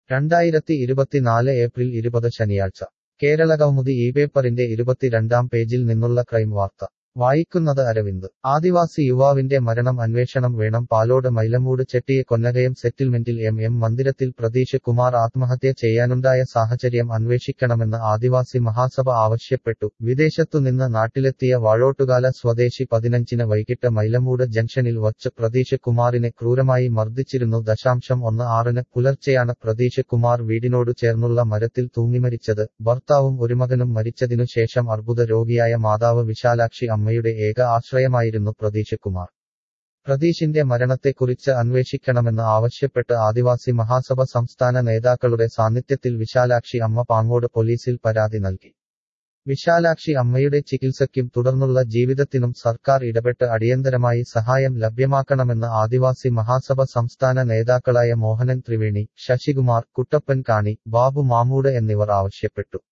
രണ്ടായിരത്തി ഇരുപത്തിനാല് ഏപ്രിൽ ഇരുപത് ശനിയാഴ്ച കേരളകൗമുദി ഈ പേപ്പറിന്റെ ഇരുപത്തിരണ്ടാം പേജിൽ നിന്നുള്ള ക്രൈം വാർത്ത വായിക്കുന്നത് അരവിന്ദ് ആദിവാസി യുവാവിന്റെ മരണം അന്വേഷണം വേണം പാലോട് മൈലമൂട് ചെട്ടിയെ കൊന്നകയം സെറ്റിൽമെന്റിൽ എം എം മന്ദിരത്തിൽ പ്രതീഷ് കുമാർ ആത്മഹത്യ ചെയ്യാനുണ്ടായ സാഹചര്യം അന്വേഷിക്കണമെന്ന് ആദിവാസി മഹാസഭ ആവശ്യപ്പെട്ടു വിദേശത്തുനിന്ന് നാട്ടിലെത്തിയ വാഴോട്ടുകാല സ്വദേശി പതിനഞ്ചിന് വൈകിട്ട് മൈലമൂട് ജംഗ്ഷനിൽ വച്ച് പ്രതീഷ് കുമാറിനെ ക്രൂരമായി മർദ്ദിച്ചിരുന്നു ദശാംശം ഒന്ന് ആറിന് പുലർച്ചെയാണ് പ്രതീഷ് കുമാർ വീടിനോട് ചേർന്നുള്ള മരത്തിൽ തൂങ്ങിമരിച്ചത് ഭർത്താവും ഒരു മകനും മരിച്ചതിനു ശേഷം അർബുദ രോഗിയായ മാതാവ് വിശാലാക്ഷി അമ്മയുടെ ഏക ആശ്രയമായിരുന്നു പ്രതീഷ് കുമാർ പ്രതീഷിന്റെ മരണത്തെക്കുറിച്ച് അന്വേഷിക്കണമെന്ന് ആവശ്യപ്പെട്ട് ആദിവാസി മഹാസഭ സംസ്ഥാന നേതാക്കളുടെ സാന്നിധ്യത്തിൽ വിശാലാക്ഷി അമ്മ പാങ്ങോട് പോലീസിൽ പരാതി നൽകി വിശാലാക്ഷി അമ്മയുടെ ചികിത്സയ്ക്കും തുടർന്നുള്ള ജീവിതത്തിനും സർക്കാർ ഇടപെട്ട് അടിയന്തരമായി സഹായം ലഭ്യമാക്കണമെന്ന് ആദിവാസി മഹാസഭ സംസ്ഥാന നേതാക്കളായ മോഹനൻ ത്രിവേണി ശശികുമാർ കുട്ടപ്പൻ കാണി ബാബു മാമൂട് എന്നിവർ ആവശ്യപ്പെട്ടു